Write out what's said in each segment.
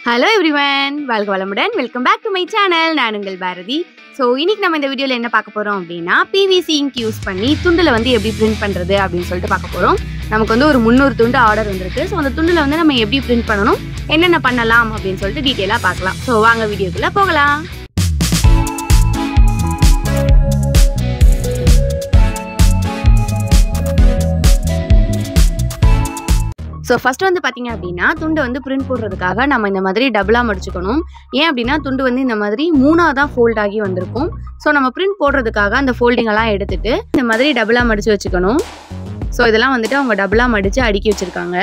hello everyone வாழ்க வளமுடன் welcome back to my channel நான் உங்கள் பாரதி ஸோ இன்னைக்கு நம்ம இந்த வீடியோவில் என்ன பார்க்க போகிறோம் அப்படின்னா பிவிசி இங்க் யூஸ் பண்ணி துண்டில் வந்து எப்படி பிரிண்ட் பண்ணுறது அப்படின்னு சொல்லிட்டு பார்க்க போகிறோம் நமக்கு வந்து ஒரு முந்நூறு துண்டு ஆர்டர் வந்திருக்கு ஸோ அந்த துண்டில் வந்து நம்ம எப்படி பிரிண்ட் பண்ணணும் என்னென்ன பண்ணலாம் அப்படின்னு சொல்லிட்டு டீட்டெயிலாக பார்க்கலாம் ஸோ வாங்க வீடியோக்குள்ளே போகலாம் ஸோ ஃபர்ஸ்ட் வந்து பார்த்தீங்க அப்படின்னா துண்டை வந்து பிரிண்ட் போடுறதுக்காக நம்ம இந்த மாதிரி டபுளாக மடிச்சுக்கணும் ஏன் அப்படின்னா துண்டு வந்து இந்த மாதிரி மூணாக தான் ஃபோல்ட் ஆகி வந்திருக்கும் ஸோ நம்ம பிரிண்ட் போடுறதுக்காக அந்த folding எல்லாம் எடுத்துட்டு இந்த மாதிரி டபுளாக மடிச்சு வச்சுக்கணும் ஸோ இதெல்லாம் வந்துட்டு அவங்க டபுளாக மடித்து அடுக்கி வச்சுருக்காங்க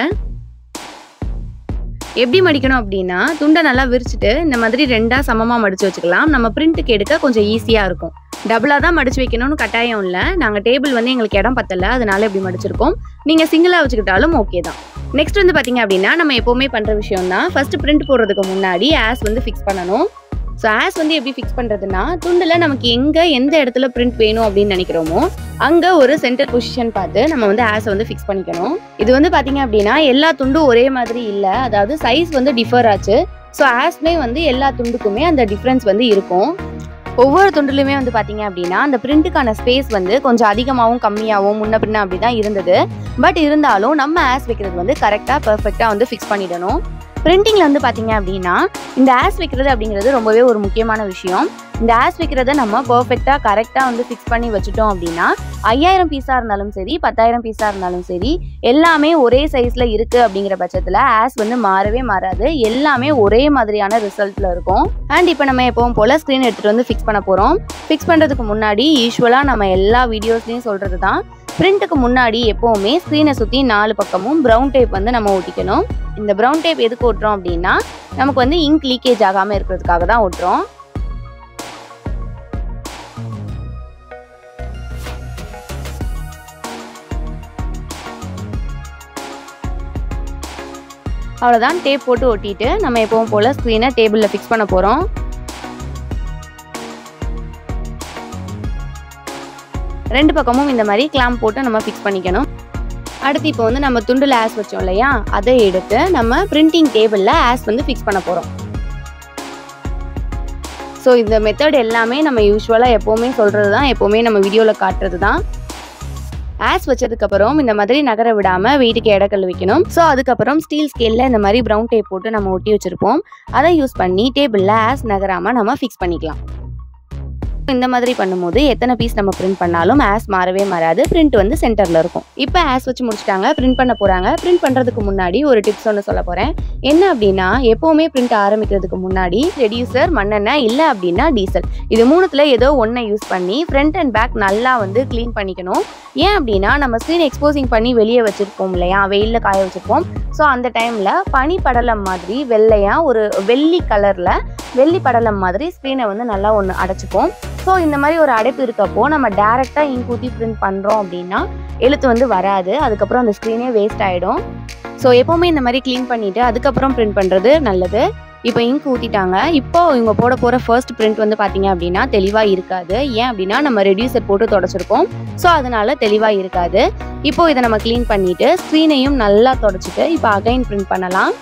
எப்படி மடிக்கணும் அப்படின்னா துண்டை நல்லா விரிச்சிட்டு இந்த மாதிரி ரெண்டாக சமமாக மடித்து வச்சுக்கலாம் நம்ம பிரிண்ட்டுக்கு எடுக்க கொஞ்சம் ஈஸியாக இருக்கும் டபுளாக தான் மடிச்சு வைக்கணும்னு கட்டாயம் இல்லை நாங்கள் டேபிள் வந்து எங்களுக்கு இடம் பத்தல அதனால இப்படி மடிச்சிருக்கோம் நீங்கள் சிங்கிளாக வச்சுக்கிட்டாலும் ஓகே தான் நெக்ஸ்ட் வந்து பார்த்தீங்க அப்படின்னா நம்ம எப்போவுமே பண்ணுற விஷயம் தான் ஃபர்ஸ்ட் பிரிண்ட் போடுறதுக்கு முன்னாடி ஆஸ் வந்து ஃபிக்ஸ் பண்ணணும் ஸோ ஆஸ் வந்து எப்படி ஃபிக்ஸ் பண்ணுறதுன்னா துண்டில் நமக்கு எங்கே எந்த இடத்துல பிரிண்ட் வேணும் அப்படின்னு நினைக்கிறோமோ அங்கே ஒரு சென்டர் பொசிஷன் பார்த்து நம்ம வந்து ஆஸை வந்து ஃபிக்ஸ் பண்ணிக்கணும் இது வந்து பார்த்தீங்க அப்படின்னா எல்லா துண்டும் ஒரே மாதிரி இல்லை அதாவது சைஸ் வந்து டிஃபர் ஆச்சு ஸோ ஆஸ்மே வந்து எல்லா துண்டுக்குமே அந்த டிஃப்ரென்ஸ் வந்து இருக்கும் ஒவ்வொரு துண்டுலையுமே வந்து பார்த்தீங்க அப்படின்னா அந்த பிரிண்ட்டுக்கான ஸ்பேஸ் வந்து கொஞ்சம் அதிகமாகவும் கம்மியாகவும் முன்ன பின்ன அப்படி தான் இருந்தது பட் இருந்தாலும் நம்ம ஆஸ் வைக்கிறது வந்து கரெக்டாக பர்ஃபெக்டாக வந்து ஃபிக்ஸ் பண்ணிடணும் பிரிண்டிங்கில் வந்து பார்த்தீங்க அப்படின்னா இந்த ஆஸ் வைக்கிறது அப்படிங்கிறது ரொம்பவே ஒரு முக்கியமான விஷயம் இந்த ஆஸ் வைக்கிறத நம்ம பர்ஃபெக்டாக கரெக்டாக வந்து ஃபிக்ஸ் பண்ணி வச்சுட்டோம் அப்படின்னா ஐயாயிரம் பீஸாக இருந்தாலும் சரி பத்தாயிரம் பீஸாக இருந்தாலும் சரி எல்லாமே ஒரே சைஸில் இருக்குது அப்படிங்கிற பட்சத்தில் ஆஸ் வந்து மாறவே மாறாது எல்லாமே ஒரே மாதிரியான ரிசல்ட்டில் இருக்கும் அண்ட் இப்போ நம்ம எப்பவும் போல் ஸ்க்ரீன் எடுத்துகிட்டு வந்து ஃபிக்ஸ் பண்ண போகிறோம் ஃபிக்ஸ் பண்ணுறதுக்கு முன்னாடி யூஸ்வலாக நம்ம எல்லா வீடியோஸ்லையும் சொல்கிறது தான் பிரிண்ட்டுக்கு முன்னாடி எப்போவுமே ஸ்க்ரீனை சுற்றி நாலு பக்கமும் ப்ரௌன் டேப் வந்து நம்ம ஒட்டிக்கணும் இந்த ப்ரௌன் டேப் எதுக்கு ஒட்டுறோம் அப்படின்னா நமக்கு வந்து இங்க் லீக்கேஜ் ஆகாமல் இருக்கிறதுக்காக தான் ஒட்டுறோம் அவ்வளோதான் டேப் போட்டு ஒட்டிட்டு நம்ம எப்பவும் போல் ஸ்க்ரீனை டேபிளில் ஃபிக்ஸ் பண்ண போகிறோம் ரெண்டு பக்கமும் இந்த மாதிரி கிளாம்ப் போட்டு நம்ம ஃபிக்ஸ் பண்ணிக்கணும் அடுத்து இப்போ வந்து நம்ம துண்டில் ஆஸ் வச்சோம் இல்லையா அதை எடுத்து நம்ம பிரிண்டிங் டேபிளில் ஆஸ் வந்து ஃபிக்ஸ் பண்ண போகிறோம் ஸோ இந்த மெத்தட் எல்லாமே நம்ம யூஸ்வலாக எப்போவுமே சொல்கிறது தான் எப்போவுமே நம்ம வீடியோவில் காட்டுறது தான் ஆஸ் வச்சதுக்கப்புறம் இந்த மாதிரி நகர விடாமல் வெயிட்டுக்கு இடக்கல் வைக்கணும் ஸோ அதுக்கப்புறம் ஸ்டீல் ஸ்கேலில் இந்த மாதிரி ப்ரௌன் டேப் போட்டு நம்ம ஒட்டி வச்சுருப்போம் அதை யூஸ் பண்ணி டேபிளில் ஆஸ் நகராமல் நம்ம ஃபிக்ஸ் பண்ணிக்கலாம் இந்த மாதிரி பண்ணும்போது எத்தனை பீஸ் நம்ம பிரிண்ட் பண்ணாலும் ஆஸ் மாறவே மாறாது பிரிண்ட் வந்து சென்டரில் இருக்கும் இப்போ ஆஸ் வச்சு முடிச்சிட்டாங்க பிரிண்ட் பண்ண போகிறாங்க பிரிண்ட் பண்ணுறதுக்கு முன்னாடி ஒரு டிப்ஸ் ஒன்று சொல்ல போகிறேன் என்ன அப்படின்னா எப்போவுமே பிரிண்ட் ஆரம்பிக்கிறதுக்கு முன்னாடி ரெடியூசர் மண்ணெண்ணெய் இல்லை அப்படின்னா டீசல் இது மூணுத்தில் ஏதோ ஒன்றை யூஸ் பண்ணி ஃப்ரண்ட் அண்ட் பேக் நல்லா வந்து க்ளீன் பண்ணிக்கணும் ஏன் அப்படின்னா நம்ம ஸ்க்ரீன் எக்ஸ்போசிங் பண்ணி வெளியே வச்சுருப்போம் இல்லையா வெயிலில் காய வச்சுருப்போம் ஸோ அந்த டைமில் பனி படலம் மாதிரி வெள்ளையாக ஒரு வெள்ளி கலரில் வெள்ளி படலம் மாதிரி ஸ்க்ரீனை வந்து நல்லா ஒன்று அடைச்சிப்போம் ஸோ இந்த மாதிரி ஒரு அடைப்பு இருக்கப்போ நம்ம டேரெக்டாக இங்க் ஊற்றி பிரிண்ட் பண்ணுறோம் அப்படின்னா எழுத்து வந்து வராது அதுக்கப்புறம் அந்த ஸ்க்ரீனே வேஸ்ட் ஆகிடும் ஸோ எப்போவுமே இந்த மாதிரி க்ளீன் பண்ணிவிட்டு அதுக்கப்புறம் பிரிண்ட் பண்ணுறது நல்லது இப்போ இங்க் ஊற்றிட்டாங்க இப்போ இவங்க போட போகிற ஃபர்ஸ்ட் பிரிண்ட் வந்து பார்த்தீங்க அப்படின்னா தெளிவாக இருக்காது ஏன் அப்படின்னா நம்ம ரெடியூசர் போட்டு தொடச்சிருக்கோம் ஸோ அதனால தெளிவாக இருக்காது இப்போ இதை நம்ம க்ளீன் பண்ணிவிட்டு ஸ்க்ரீனையும் நல்லா தொடச்சிட்டு இப்போ அகைன் பிரிண்ட் பண்ணலாம்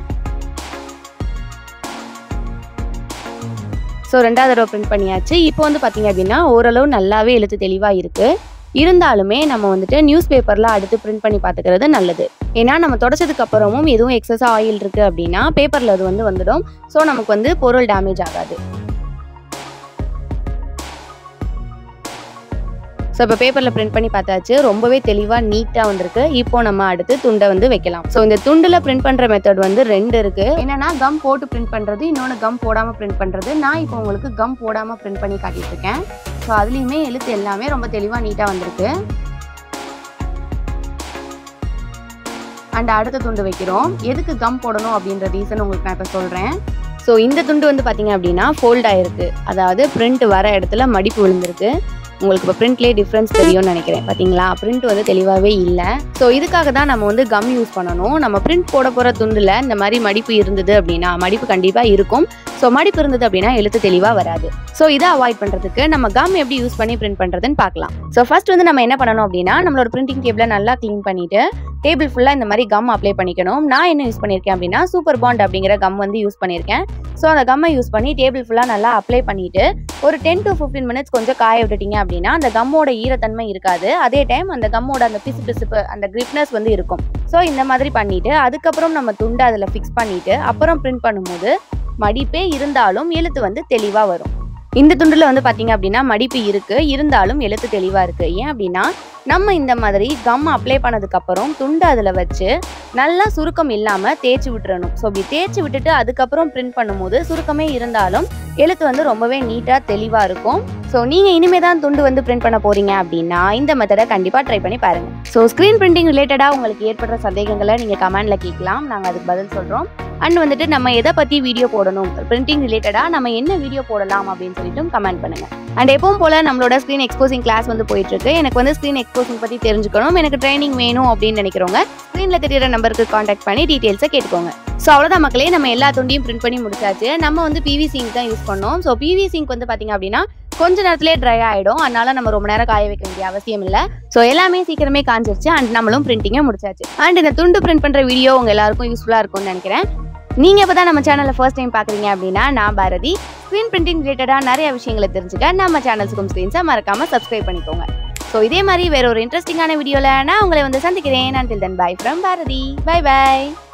ஸோ ரெண்டாவது தடவை பிரிண்ட் பண்ணியாச்சு இப்போ வந்து பார்த்தீங்க அப்படின்னா ஓரளவு நல்லாவே எழுத்து தெளிவாக இருக்குது இருந்தாலுமே நம்ம வந்துட்டு நியூஸ் பேப்பரில் அடுத்து பிரிண்ட் பண்ணி பார்த்துக்கிறது நல்லது ஏன்னா நம்ம தொடச்சதுக்கு அப்புறமும் எதுவும் எக்ஸஸாக ஆயில் இருக்குது அப்படின்னா பேப்பரில் அது வந்து வந்துடும் ஸோ நமக்கு வந்து பொருள் டேமேஜ் ஆகாது ஸோ இப்போ பேப்பரில் பிரிண்ட் பண்ணி பார்த்தாச்சு ரொம்பவே தெளிவாக நீட்டாக வந்திருக்கு இப்போ நம்ம அடுத்து துண்டை வந்து வைக்கலாம் ஸோ இந்த துண்டில் பிரிண்ட் பண்ணுற மெத்தட் வந்து ரெண்டு இருக்குது என்னன்னா கம் போட்டு பிரிண்ட் பண்ணுறது இன்னொன்று கம் போடாமல் பிரிண்ட் பண்ணுறது நான் இப்போ உங்களுக்கு கம் போடாமல் பிரிண்ட் பண்ணி காட்டிட்டு இருக்கேன் ஸோ அதுலேயுமே எழுத்து எல்லாமே ரொம்ப தெளிவாக நீட்டாக வந்திருக்கு அண்ட் அடுத்த துண்டு வைக்கிறோம் எதுக்கு கம் போடணும் அப்படின்ற ரீசன் உங்களுக்கு நான் இப்போ சொல்கிறேன் ஸோ இந்த துண்டு வந்து பார்த்தீங்க அப்படின்னா ஃபோல்ட் ஆயிருக்கு அதாவது பிரிண்ட் வர இடத்துல மடிப்பு விழுந்திருக்கு உங்களுக்கு இப்போ பிரிண்ட்லேயே டிஃப்ரென்ஸ் தெரியும்னு நினைக்கிறேன் பார்த்தீங்களா பிரிண்ட் வந்து தெளிவாகவே இல்லை ஸோ இதுக்காக தான் நம்ம வந்து கம் யூஸ் பண்ணணும் நம்ம பிரிண்ட் போட போகிற துண்டில் இந்த மாதிரி மடிப்பு இருந்தது அப்படின்னா மடிப்பு கண்டிப்பாக இருக்கும் ஸோ மடிப்பு இருந்தது அப்படின்னா எழுத்து தெளிவாக வராது ஸோ இதை அவாய்ட் பண்ணுறதுக்கு நம்ம கம் எப்படி யூஸ் பண்ணி பிரிண்ட் பண்ணுறதுன்னு பார்க்கலாம் ஸோ ஃபர்ஸ்ட் வந்து நம்ம என்ன பண்ணணும் அப்படின்னா நம்மளோட பிரிண்டிங் டேபிளை நல்லா க்ளீன் பண்ணிட்டு டேபிள் ஃபுல்லாக இந்த மாதிரி கம் அப்ளை பண்ணிக்கணும் நான் என்ன யூஸ் பண்ணியிருக்கேன் அப்படின்னா சூப்பர் பாண்ட் அப்படிங்கிற கம் வந்து யூஸ் பண்ணியிருக்கேன் ஸோ அந்த கம்மை யூஸ் பண்ணி டேபிள் ஃபுல்லாக நல்லா அப்ளை பண்ணிட்டு ஒரு டென் டு ஃபிஃப்டீன் மினிட்ஸ் கொஞ்சம் காய விட்டுட்டீங்க அப்படின்னா அந்த கம்மோட ஈரத்தன்மை இருக்காது அதே டைம் அந்த கம்மோட அந்த பிசு பிசுப்பு அந்த கிரிப்னஸ் வந்து இருக்கும் ஸோ இந்த மாதிரி பண்ணிட்டு அதுக்கப்புறம் நம்ம துண்டை அதில் ஃபிக்ஸ் பண்ணிட்டு அப்புறம் பிரிண்ட் பண்ணும்போது மடிப்பே இருந்தாலும் எழுத்து வந்து தெளிவாக வரும் இந்த துண்டில் வந்து பார்த்தீங்க அப்படின்னா மடிப்பு இருக்கு இருந்தாலும் எழுத்து தெளிவாக இருக்கு ஏன் அப்படின்னா நம்ம இந்த மாதிரி கம் அப்ளை பண்ணதுக்கப்புறம் துண்டு அதில் வச்சு நல்லா சுருக்கம் இல்லாமல் தேய்ச்சி விட்டுறணும் ஸோ இப்படி தேய்ச்சி விட்டுட்டு அதுக்கப்புறம் பிரிண்ட் பண்ணும்போது சுருக்கமே இருந்தாலும் எழுத்து வந்து ரொம்பவே நீட்டாக தெளிவாக இருக்கும் ஸோ நீங்கள் இனிமே தான் துண்டு வந்து பிரிண்ட் பண்ண போறீங்க அப்படின்னா இந்த மெத்தடை கண்டிப்பாக ட்ரை பண்ணி பாருங்க ஸோ ஸ்க்ரீன் பிரிண்டிங் ரிலேட்டடாக உங்களுக்கு ஏற்படுற சந்தேகங்களை நீங்கள் கமெண்ட்ல கேட்கலாம் நாங்கள் அதுக்கு பதில் சொல்கிறோம் அண்ட் வந்துட்டு நம்ம எதை பற்றி வீடியோ போடணும் பிரிண்டிங் ரிலேட்டடாக நம்ம என்ன வீடியோ போடலாம் அப்படின்னு சொல்லிட்டு கமெண்ட் பண்ணுங்க அண்ட் எப்பவும் போல நம்மளோட ஸ்க்ரீன் எக்ஸ்போசிங் கிளாஸ் வந்து போயிட்டு இருக்கு எனக்கு வந்து ஸ்க்ரீன் எக்ஸ்போசிங் பற்றி தெரிஞ்சுக்கணும் எனக்கு ட்ரைனிங் வேணும் அப்படின்னு நினைக்கிறவங்க ஸ்க்ரீனில் தெரியுற நம்பருக்கு காண்டாக்ட் பண்ணி டீட்டெயில்ஸை கேட்டுக்கோங்க ஸோ அவ்வளோதான் மக்களே நம்ம எல்லா துண்டியும் பிரிண்ட் பண்ணி முடிச்சாச்சு நம்ம வந்து பிவி சிங்க் தான் யூஸ் பண்ணோம் ஸோ பிவி சிங்க் வந்து பார்த்தீங்க அப்படின்னா கொஞ்ச நேரத்திலே ட்ரை ஆகிடும் அதனால நம்ம ரொம்ப நேரம் காய வைக்க வேண்டிய அவசியம் இல்லை ஸோ எல்லாமே சீக்கிரமே காஞ்சிருச்சு அண்ட் நம்மளும் பிரிண்டிங்கை முடிச்சாச்சு அண்ட் இந்த துண்டு பிரிண்ட் பண்ணுற வீடியோ உங்க எல்லாருக்கும் யூஸ்ஃபுல்லாக இருக்கும்னு நினைக்கிறேன் நீங்க இப்போ தான் நம்ம சேனலை ஃபர்ஸ்ட் டைம் பார்க்குறீங்க அப்படின்னா நான் பாரதி ஸ்க்ரீன் பிரிண்டிங் ரிலேட்டடாக நிறைய விஷயங்களை தெரிஞ்சுக்க நம்ம சேனல்ஸுக்கும் ஸ்க்ரீன்ஸை மறக்காம சப்ஸ்கிரைப் பண்ணிக்கோங்க ஸோ இதே மாதிரி வேற ஒரு இன்ட்ரெஸ்டிங்கான வீடியோவில் நான் உங்களை வந்து சந்திக்கிறேன் until then bye from Bharathi bye by